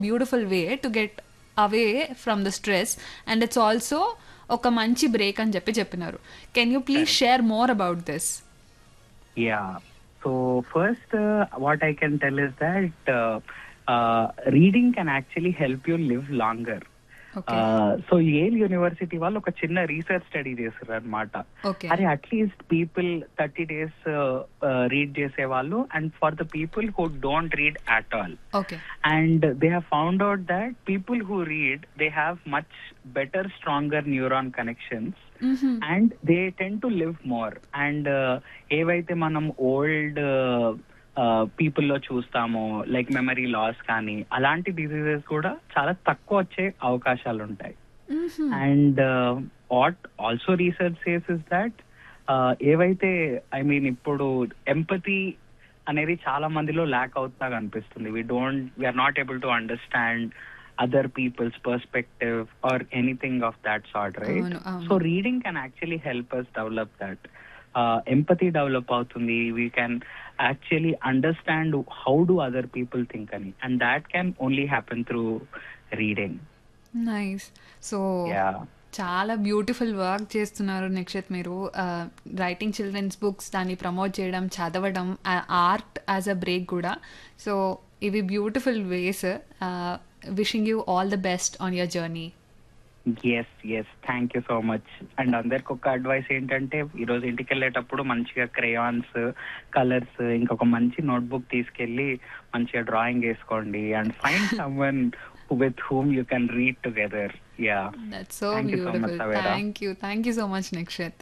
Beautiful way to get away from the stress and it's also ఒక మంచి break అని చెప్పి చెప్పినారు can you please share more about this Yeah. So first, uh, what I can tell is that uh, uh, reading can actually help you live longer. Okay so Yale university వాళ్ళు ఒక చిన్న research study చేశారు అనమాట okay అరే at least people thirty days read చేసే వాళ్ళు and for the people who don't read at all okay and they have found out that people who read they have much better stronger neuron connections and they tend to live more and uh, ఏవైతే మనం old people లో చూస్తామో like memory loss కానీ అలాంటి diseases కూడా చాలా తక్కువ వచ్చే అవకాశాలు ఉంటాయి and what also research says is that ఏవైతే ఐ మీన్ ఇప్పుడు ఎంపతి అనేది చాలా మందిలో ల్యాక్ అవుతా కనిపిస్తుంది we don't we're not able to understand other people's perspective or anything of that sort right అవును, అవును. So reading can actually help us develop that empathy develop అవుతుంది we can actually understand how do other people think అని and that can only happen through reading nice so yeah చాలా beautiful work చేస్తున్నారు నిక్షిత్ మీరు writing children's books దాన్ని promote చేయడం చదవడం art as a break కూడా so ఇవి beautiful ways wishing you all the best on your journey yes yes thank you so much and అందరికి ఒక అడ్వైస్ ఏంటంటే ఈ రోజు ఇంటికి వెళ్ళేటప్పుడు మంచిగా క్రేయాన్స్ కలర్స్ ఇంకొక మంచి నోట్బుక్ తీసుకెళ్లి మంచిగా డ్రాయింగ్ వేసుకోండి and find someone with whom you can read together yeah that's so Thank you so much, beautiful Savera. Thank you thank you so much Nikshith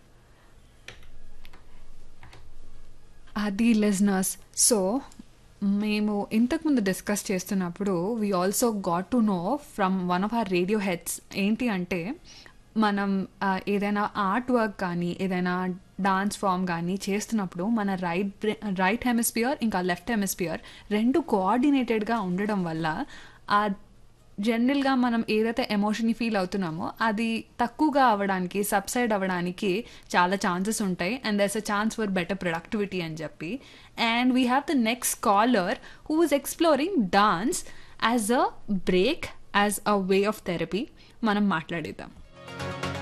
అది లిజనర్స్ సో మేము ఇంతకుముందు డిస్కస్ చేస్తున్నప్పుడు we also got to know from one of our radio heads ఏంటి అంటే మనం ఆ, ఏదైనా art work కానీ ఏదైనా డాన్స్ ఫామ్ కానీ చేస్తున్నప్పుడు మన రైట్ రైట్ హెమిస్పియర్ ఇంకా లెఫ్ట్ హెమిస్పియర్ రెండు కోఆర్డినేటెడ్గా ఉండడం వల్ల ఆ జనరల్గా మనం ఏదైతే ఎమోషన్ ఫీల్ అవుతున్నామో అది తక్కువగా అవ్వడానికి సబ్సైడ్ అవ్వడానికి చాలా ఛాన్సెస్ ఉంటాయి and there's a chance for better productivity అని చెప్పి and we have the next caller who is exploring dance as a break as a way of therapy మనం మాట్లాడేద్దాం